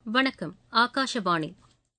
வணக்கம் ஆகாஷவாணி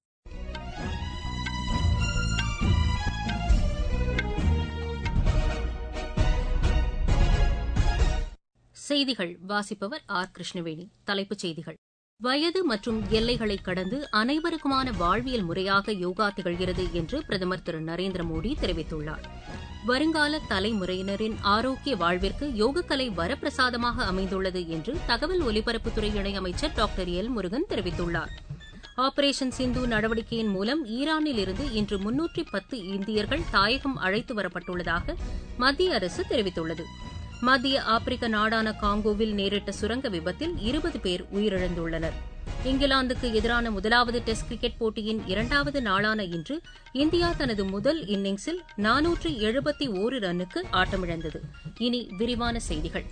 செய்திகள் வாசிப்பவர் ஆர் கிருஷ்ணவேணி தலைப்புச் செய்திகள் வயது மற்றும் எல்லைகளை கடந்து அனைவருக்குமான வாழ்வியல் முறையாக யோகா திகழ்கிறது என்று பிரதமர் திரு நரேந்திர மோடி தெரிவித்துள்ளார் வருங்கால தலைமுறையினரின் ஆரோக்கிய வாழ்விற்கு யோகக்கலை வரப்பிரசாதமாக அமைந்துள்ளது என்று தகவல் ஒலிபரப்புத்துறை இணையமைச்சர் டாக்டர் எல் முருகன் தெரிவித்துள்ளார் ஆபரேஷன் சிந்து நடவடிக்கையின் மூலம் ஈரானில் இருந்து இன்று முன்னூற்றி பத்து இந்தியர்கள் தாயகம் அழைத்து வரப்பட்டுள்ளதாக மத்திய அரசு தெரிவித்துள்ளது மத்திய ஆப்பிரிக்க நாடான காங்கோவில் நேரிட்ட சுரங்க விபத்தில் இருபது பேர் உயிரிழந்துள்ளனர் இங்கிலாந்துக்கு எதிரான முதலாவது டெஸ்ட் கிரிக்கெட் போட்டியின் இரண்டாவது நாளான இன்று இந்தியா தனது முதல் இன்னிங்ஸில் நானூற்று எழுபத்தி ஓரு ரன்னுக்கு ஆட்டமிழந்தது இனி விரிவான செய்திகள்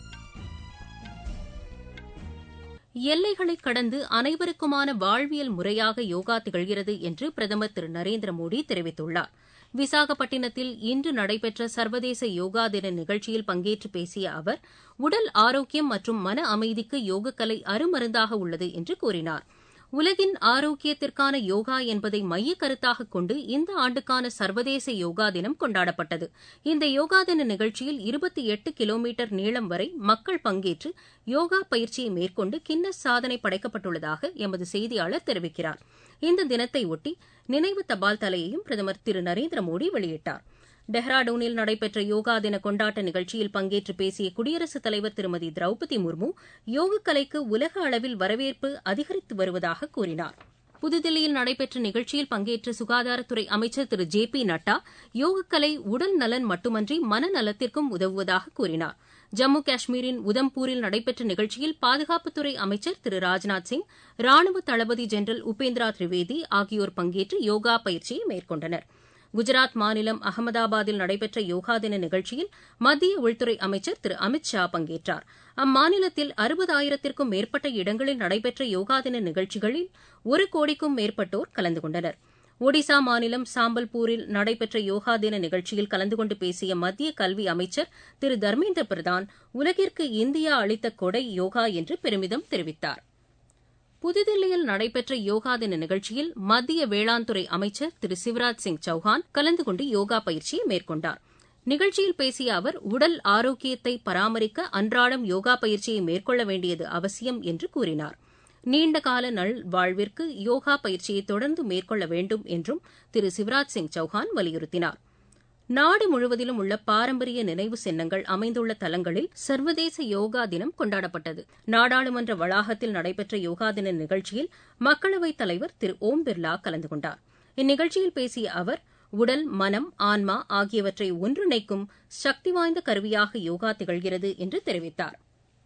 எல்லைகளை கடந்து அனைவருக்குமான வாழ்வியல் முறையாக யோகா திகழ்கிறது என்று பிரதமர் திரு நரேந்திர மோடி தெரிவித்துள்ளார் விசாகப்பட்டினத்தில் இன்று நடைபெற்ற சர்வதேச யோகா தின நிகழ்ச்சியில் பங்கேற்று பேசிய அவர் உடல் ஆரோக்கியம் மற்றும் மன அமைதிக்கு யோகக்கலை அருமருந்தாக உள்ளது என்று கூறினார் உலகின் ஆரோக்கியத்திற்கான யோகா என்பதை மையக் கருத்தாக கொண்டு இந்த ஆண்டுக்கான சர்வதேச யோகா தினம் கொண்டாடப்பட்டது இந்த யோகா தின நிகழ்ச்சியில் இருபத்தி எட்டு கிலோமீட்டர் நீளம் வரை மக்கள் பங்கேற்று யோகா பயிற்சியை மேற்கொண்டு கின்னஸ் சாதனை படைக்கப்பட்டுள்ளதாக எமது செய்தியாளர் தெரிவிக்கிறார் இந்த தினத்தை ஒட்டி நினைவு தபால் தலையையும் பிரதமர் திரு நரேந்திர மோடி வெளியிட்டார் டெஹ்ராடூனில் நடைபெற்ற யோகா தின கொண்டாட்ட நிகழ்ச்சியில் பங்கேற்று பேசிய குடியரசுத் தலைவர் திருமதி திரௌபதி முர்மு யோகக்கலைக்கு உலக அளவில் வரவேற்பு அதிகரித்து வருவதாக கூறினார் புதுதில்லியில் நடைபெற்ற நிகழ்ச்சியில் பங்கேற்ற சுகாதாரத்துறை அமைச்சர் திரு ஜே பி நட்டா யோகக்கலை உடல் நலன் மட்டுமன்றி மனநலத்திற்கும் உதவுவதாக கூறினார் ஜம்மு காஷ்மீரின் உதம்பூரில் நடைபெற்ற நிகழ்ச்சியில் பாதுகாப்புத்துறை அமைச்சர் திரு ராஜ்நாத் சிங் ராணுவ தளபதி ஜெனரல் உபேந்திரா திரிவேதி ஆகியோர் பங்கேற்று யோகா பயிற்சியை மேற்கொண்டனர் குஜராத் மாநிலம் அகமதாபாத்தில் நடைபெற்ற யோகா தின நிகழ்ச்சியில் மத்திய உள்துறை அமைச்சர் திரு அமித் ஷா பங்கேற்றார் அம்மாநிலத்தில் அறுபதாயிரத்திற்கும் மேற்பட்ட இடங்களில் நடைபெற்ற யோகா தின நிகழ்ச்சிகளில் ஒரு கோடிக்கும் மேற்பட்டோர் கலந்து கொண்டனர் ஒடிசா மாநிலம் சாம்பல்பூரில் நடைபெற்ற யோகா தின நிகழ்ச்சியில் கலந்து கொண்டு பேசிய மத்திய கல்வி அமைச்சர் திரு தர்மேந்திர பிரதான் உலகிற்கு இந்தியா அளித்த கொடை யோகா என்று பெருமிதம் தெரிவித்தார் புதுதில்லியில் நடைபெற்ற யோகா தின நிகழ்ச்சியில் மத்திய வேளாண் துறை அமைச்சர் திரு சிவராஜ் சிங் சௌஹான் கலந்து கொண்டு யோகா பயிற்சியை மேற்கொண்டார் நிகழ்ச்சியில் பேசிய அவர் உடல் ஆரோக்கியத்தை பராமரிக்க அன்றாடம் யோகா பயிற்சியை மேற்கொள்ள வேண்டியது அவசியம் என்று கூறினார் நீண்டகால நல் வாழ்விற்கு யோகா பயிற்சியை தொடர்ந்து மேற்கொள்ள வேண்டும் என்றும் திரு சிவராஜ் சிங் சௌஹான் வலியுறுத்தினார் நாடு முழுவதிலும் உள்ள பாரம்பரிய நினைவு சின்னங்கள் அமைந்துள்ள தலங்களில் சர்வதேச யோகா தினம் கொண்டாடப்பட்டது நாடாளுமன்ற வளாகத்தில் நடைபெற்ற யோகா தின நிகழ்ச்சியில் மக்களவைத் தலைவர் திரு ஓம் பிர்லா கலந்து கொண்டார் இந்நிகழ்ச்சியில் பேசிய அவர் உடல் மனம் ஆன்மா ஆகியவற்றை ஒன்றிணைக்கும் சக்தி வாய்ந்த கருவியாக யோகா திகழ்கிறது என்று தெரிவித்தார்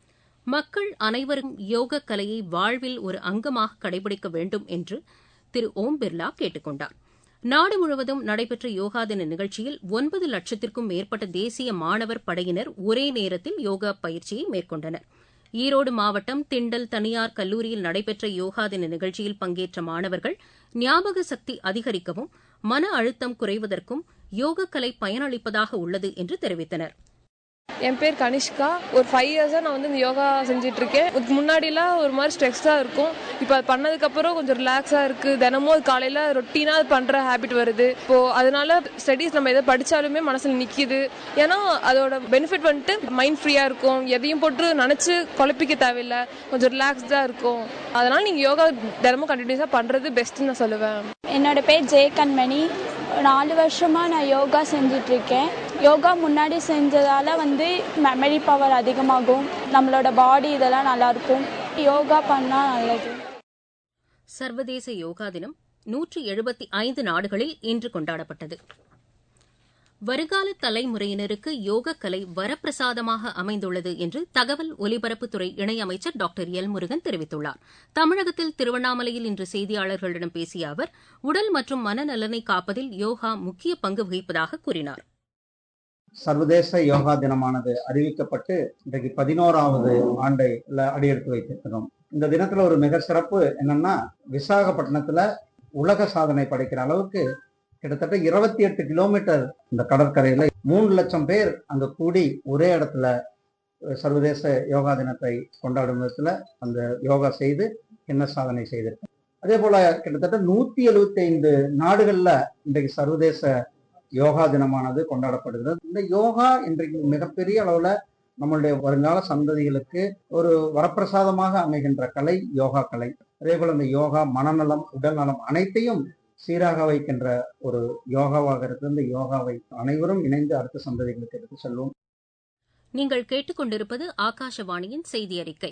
மக்கள் அனைவரும் யோக கலையை வாழ்வில் ஒரு அங்கமாக கடைபிடிக்க வேண்டும் என்று திரு ஓம் பிர்லா கேட்டுக் கொண்டார் நாடு முழுவதும் நடைபெற்ற யோகா தின நிகழ்ச்சியில் ஒன்பது லட்சத்திற்கும் மேற்பட்ட தேசிய மாணவர் படையினர் ஒரே நேரத்தில் யோகா பயிற்சியை மேற்கொண்டனர் ஈரோடு மாவட்டம் திண்டல் தனியார் கல்லூரியில் நடைபெற்ற யோகா தின நிகழ்ச்சியில் பங்கேற்ற மாணவர்கள் ஞாபக சக்தி அதிகரிக்கவும் மன அழுத்தம் குறைவதற்கும் யோகக்கலை பயனளிப்பதாக உள்ளது என்று தெரிவித்தனர் என் பேர் கனிஷ்கா ஒரு ஃபைவ் இயர்ஸாக நான் வந்து இந்த யோகா செஞ்சுட்டு இருக்கேன் இதுக்கு முன்னாடிலாம் ஒரு மாதிரி ஸ்ட்ரெஸ்ஸாக இருக்கும் இப்போ அது பண்ணதுக்கப்புறம் கொஞ்சம் ரிலாக்ஸாக இருக்குது தினமும் அது காலையில் ரொட்டீனாக பண்ணுற ஹேபிட் வருது இப்போது அதனால ஸ்டடீஸ் நம்ம எதை படித்தாலுமே மனசில் நிற்கிது ஏன்னா அதோட பெனிஃபிட் வந்துட்டு மைண்ட் ஃப்ரீயாக இருக்கும் எதையும் போட்டு நினச்சி குழப்பிக்க தேவையில்லை கொஞ்சம் ரிலாக்ஸ்டாக இருக்கும் அதனால் நீங்கள் யோகா தினமும் கண்டினியூஸாக பண்ணுறது பெஸ்ட்டுன்னு நான் சொல்லுவேன் என்னோட பேர் ஜெய கண்மணி நாலு வருஷமாக நான் யோகா செஞ்சிட்ருக்கேன் யோகா முன்னாடி செஞ்சதால் வந்து மெமரி பவர் அதிகமாகும் நம்மளோட பாடி இதெல்லாம் நல்லாயிருக்கும் யோகா பண்ணால் நல்லது சர்வதேச யோகா தினம் நூற்று எழுபத்தி ஐந்து நாடுகளில் இன்று கொண்டாடப்பட்டது வருங்கால தலைமுறையினருக்கு யோகக்கலை வரப்பிரசாதமாக அமைந்துள்ளது என்று தகவல் ஒலிபரப்புத்துறை இணையமைச்சர் டாக்டர் எல் முருகன் தெரிவித்துள்ளார் தமிழகத்தில் திருவண்ணாமலையில் இன்று செய்தியாளர்களிடம் பேசிய அவர் உடல் மற்றும் மனநலனை காப்பதில் யோகா முக்கிய பங்கு வகிப்பதாக கூறினார் சர்வதேச யோகா தினமானது அறிவிக்கப்பட்டு இன்றைக்கு பதினோராவது ஆண்டை அடியெடுத்து வைத்திருக்கிறோம் இந்த தினத்துல ஒரு மிக சிறப்பு என்னன்னா விசாகப்பட்டினத்துல உலக சாதனை படைக்கிற அளவுக்கு கிட்டத்தட்ட இருபத்தி எட்டு கிலோமீட்டர் இந்த கடற்கரையில மூணு லட்சம் பேர் அங்க கூடி ஒரே இடத்துல சர்வதேச யோகா தினத்தை கொண்டாடும் விதத்துல அந்த யோகா செய்து என்ன சாதனை செய்திருக்கு அதே போல கிட்டத்தட்ட நூத்தி எழுபத்தி ஐந்து நாடுகள்ல இன்றைக்கு சர்வதேச யோகா தினமானது கொண்டாடப்படுகிறது இந்த யோகா இன்றைக்கு மிகப்பெரிய அளவுல நம்மளுடைய வருங்கால சந்ததிகளுக்கு ஒரு வரப்பிரசாதமாக அமைகின்ற கலை யோகா கலை அதே போல இந்த யோகா மனநலம் உடல் நலம் அனைத்தையும் சீராக வைக்கின்ற ஒரு யோகாவாக இருக்கு இந்த யோகாவை அனைவரும் இணைந்து அடுத்த சந்ததிகளுக்கு எடுத்து செல்வோம் நீங்கள் கேட்டுக்கொண்டிருப்பது ஆகாஷவாணியின் செய்தி அறிக்கை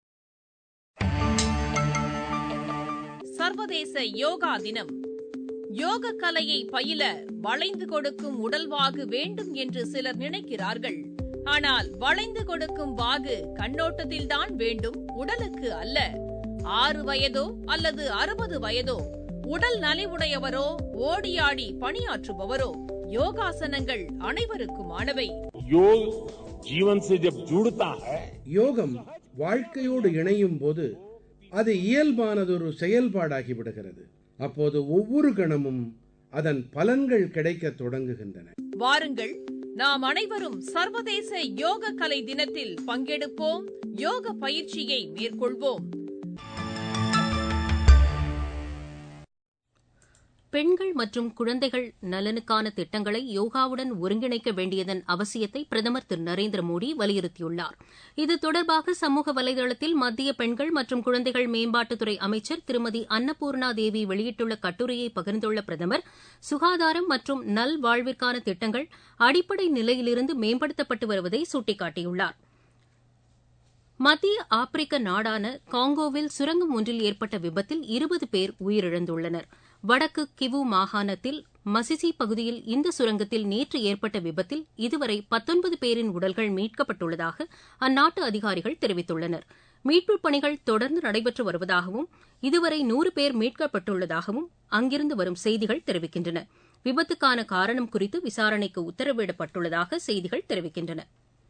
சர்வதேச யோகா தினம் யோக கலையை பயில வளைந்து கொடுக்கும் உடல்வாகு வேண்டும் என்று சிலர் நினைக்கிறார்கள் ஆனால் வளைந்து கொடுக்கும் வாகு கண்ணோட்டத்தில்தான் வேண்டும் உடலுக்கு அல்ல ஆறு வயதோ அல்லது அறுபது வயதோ உடல் நலிவுடையவரோ ஓடியாடி பணியாற்றுபவரோ யோகாசனங்கள் அனைவருக்குமானவை योग जीवन से जब जुड़ता है யோகம் வாழ்க்கையோடு இணையும் போது அது இயல்பானதொரு செயல்பாடாகி விடுகிறது அப்போது ஒவ்வொரு கணமும் அதன் பலன்கள் கிடைக்கத் தொடங்குகின்றன வாருங்கள் நாம் அனைவரும் சர்வதேச யோக கலை தினத்தில் பங்கெடுப்போம் யோக பயிற்சியை மேற்கொள்வோம் பெண்கள் மற்றும் குழந்தைகள் நலனுக்கான திட்டங்களை யோகாவுடன் ஒருங்கிணைக்க வேண்டியதன் அவசியத்தை பிரதமர் திரு நரேந்திர மோடி வலியுறுத்தியுள்ளார் இது தொடர்பாக சமூக வலைதளத்தில் மத்திய பெண்கள் மற்றும் குழந்தைகள் மேம்பாட்டுத்துறை அமைச்சர் திருமதி அன்னபூர்ணா தேவி வெளியிட்டுள்ள கட்டுரையை பகிர்ந்துள்ள பிரதமர் சுகாதாரம் மற்றும் நல்வாழ்விற்கான திட்டங்கள் அடிப்படை நிலையிலிருந்து மேம்படுத்தப்பட்டு வருவதை சுட்டிக்காட்டியுள்ளார் மத்திய ஆப்பிரிக்க நாடான காங்கோவில் சுரங்கம் ஒன்றில் ஏற்பட்ட விபத்தில் இருபது பேர் உயிரிழந்துள்ளனர் வடக்கு கிவு மாகாணத்தில் மசிசி பகுதியில் இந்த சுரங்கத்தில் நேற்று ஏற்பட்ட விபத்தில் இதுவரை பத்தொன்பது பேரின் உடல்கள் மீட்கப்பட்டுள்ளதாக அந்நாட்டு அதிகாரிகள் தெரிவித்துள்ளனர் மீட்புப் பணிகள் தொடர்ந்து நடைபெற்று வருவதாகவும் இதுவரை நூறு பேர் மீட்கப்பட்டுள்ளதாகவும் அங்கிருந்து வரும் செய்திகள் தெரிவிக்கின்றன விபத்துக்கான காரணம் குறித்து விசாரணைக்கு உத்தரவிடப்பட்டுள்ளதாக செய்திகள் தெரிவிக்கின்றன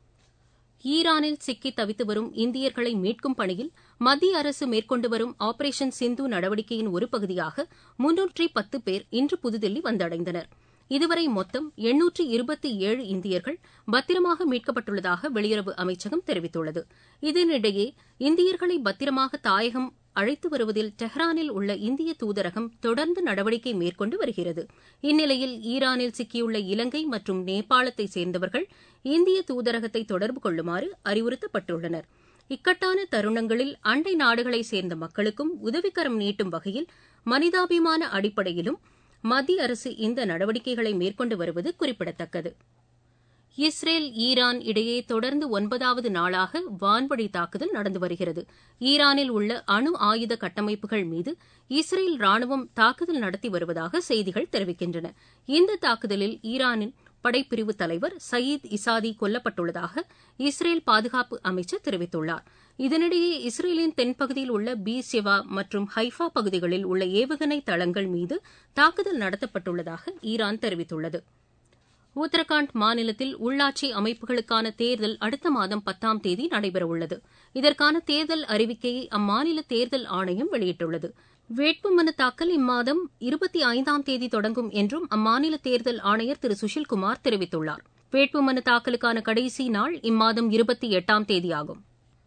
ஈரானில் சிக்கி தவித்து வரும் இந்தியர்களை மீட்கும் பணியில் மத்திய அரசு மேற்கொண்டு வரும் ஆபரேஷன் சிந்து நடவடிக்கையின் ஒரு பகுதியாக முன்னூற்றி பத்து பேர் இன்று புதுதில்லி வந்தடைந்தனர் இதுவரை மொத்தம் எண்ணூற்று இருபத்தி ஏழு இந்தியர்கள் பத்திரமாக மீட்கப்பட்டுள்ளதாக வெளியுறவு அமைச்சகம் தெரிவித்துள்ளது இதனிடையே இந்தியர்களை பத்திரமாக தாயகம் அழைத்து வருவதில் டெஹ்ரானில் உள்ள இந்திய தூதரகம் தொடர்ந்து நடவடிக்கை மேற்கொண்டு வருகிறது இந்நிலையில் ஈரானில் சிக்கியுள்ள இலங்கை மற்றும் நேபாளத்தை சேர்ந்தவர்கள் இந்திய தூதரகத்தை தொடர்பு கொள்ளுமாறு அறிவுறுத்தப்பட்டுள்ளனர் இக்கட்டான தருணங்களில் அண்டை நாடுகளைச் சேர்ந்த மக்களுக்கும் உதவிக்கரம் நீட்டும் வகையில் மனிதாபிமான அடிப்படையிலும் மத்திய அரசு இந்த நடவடிக்கைகளை மேற்கொண்டு வருவது குறிப்பிடத்தக்கது இஸ்ரேல் ஈரான் இடையே தொடர்ந்து ஒன்பதாவது நாளாக வான்வழி தாக்குதல் நடந்து வருகிறது ஈரானில் உள்ள அணு ஆயுத கட்டமைப்புகள் மீது இஸ்ரேல் ராணுவம் தாக்குதல் நடத்தி வருவதாக செய்திகள் தெரிவிக்கின்றன இந்த தாக்குதலில் ஈரானின் படைப்பிரிவு தலைவர் சயீத் இசாதி கொல்லப்பட்டுள்ளதாக இஸ்ரேல் பாதுகாப்பு அமைச்சர் தெரிவித்துள்ளார் இதனிடையே இஸ்ரேலின் தென்பகுதியில் உள்ள பி சிவா மற்றும் ஹைஃபா பகுதிகளில் உள்ள ஏவுகணை தளங்கள் மீது தாக்குதல் நடத்தப்பட்டுள்ளதாக ஈரான் தெரிவித்துள்ளது உத்தரகாண்ட் மாநிலத்தில் உள்ளாட்சி அமைப்புகளுக்கான தேர்தல் அடுத்த மாதம் பத்தாம் தேதி நடைபெறவுள்ளது இதற்கான தேர்தல் அறிவிக்கையை அம்மாநில தேர்தல் ஆணையம் வெளியிட்டுள்ளது வேட்புமனு தாக்கல் இம்மாதம் இருபத்தி ஐந்தாம் தேதி தொடங்கும் என்றும் அம்மாநில தேர்தல் ஆணையர் திரு சுஷில்குமார் தெரிவித்துள்ளார் வேட்புமனு தாக்கலுக்கான கடைசி நாள் இம்மாதம் இருபத்தி எட்டாம் தேதியாகும்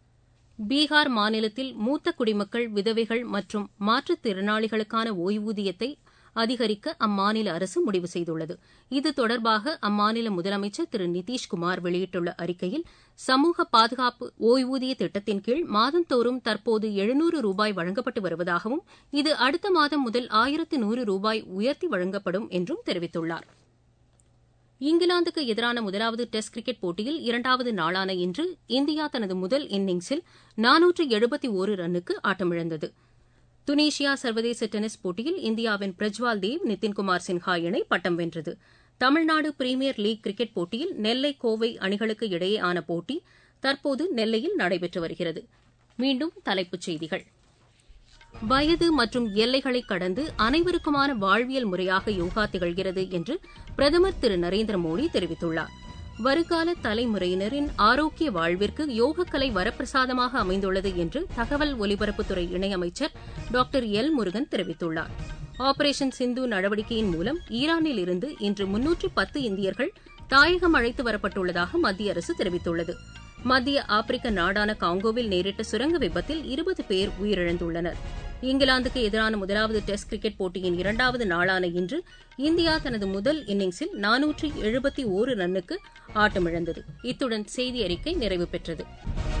பீகார் மாநிலத்தில் மூத்த குடிமக்கள் விதவைகள் மற்றும் மாற்றுத்திறனாளிகளுக்கான ஓய்வூதியத்தை அதிகரிக்க அம்மாநில அரசு முடிவு செய்துள்ளது இது தொடர்பாக அம்மாநில முதலமைச்சர் திரு நிதிஷ்குமார் வெளியிட்டுள்ள அறிக்கையில் சமூக பாதுகாப்பு ஓய்வூதிய திட்டத்தின் கீழ் மாதந்தோறும் தற்போது எழுநூறு ரூபாய் வழங்கப்பட்டு வருவதாகவும் இது அடுத்த மாதம் முதல் ஆயிரத்து நூறு ரூபாய் உயர்த்தி வழங்கப்படும் என்றும் தெரிவித்துள்ளார் இங்கிலாந்துக்கு எதிரான முதலாவது டெஸ்ட் கிரிக்கெட் போட்டியில் இரண்டாவது நாளான இன்று இந்தியா தனது முதல் இன்னிங்ஸில் நானூற்று எழுபத்தி ஒரு ரன்னுக்கு ஆட்டமிழந்தது துனிஷியா சர்வதேச டென்னிஸ் போட்டியில் இந்தியாவின் பிரஜ்வால் தேவ் நிதின்குமார் சின்ஹா இணை பட்டம் வென்றது தமிழ்நாடு பிரீமியர் லீக் கிரிக்கெட் போட்டியில் நெல்லை கோவை அணிகளுக்கு இடையேயான போட்டி தற்போது நெல்லையில் நடைபெற்று வருகிறது மீண்டும் தலைப்புச் செய்திகள் வயது மற்றும் எல்லைகளை கடந்து அனைவருக்குமான வாழ்வியல் முறையாக யோகா திகழ்கிறது என்று பிரதமர் திரு நரேந்திர மோடி தெரிவித்துள்ளார் வருங்கால தலைமுறையினரின் ஆரோக்கிய வாழ்விற்கு யோகக்கலை வரப்பிரசாதமாக அமைந்துள்ளது என்று தகவல் ஒலிபரப்புத்துறை இணையமைச்சர் டாக்டர் எல் முருகன் தெரிவித்துள்ளார் ஆபரேஷன் சிந்து நடவடிக்கையின் மூலம் ஈரானில் இருந்து இன்று முன்னூற்று பத்து இந்தியர்கள் தாயகம் அழைத்து வரப்பட்டுள்ளதாக மத்திய அரசு தெரிவித்துள்ளது மத்திய ஆப்பிரிக்க நாடான காங்கோவில் நேரிட்ட சுரங்க விபத்தில் இருபது பேர் உயிரிழந்துள்ளனர் இங்கிலாந்துக்கு எதிரான முதலாவது டெஸ்ட் கிரிக்கெட் போட்டியின் இரண்டாவது நாளான இன்று இந்தியா தனது முதல் இன்னிங்ஸில் நானூற்றி எழுபத்தி ஓரு ரன்னுக்கு ஆட்டமிழந்தது இத்துடன் செய்தி அறிக்கை நிறைவு பெற்றது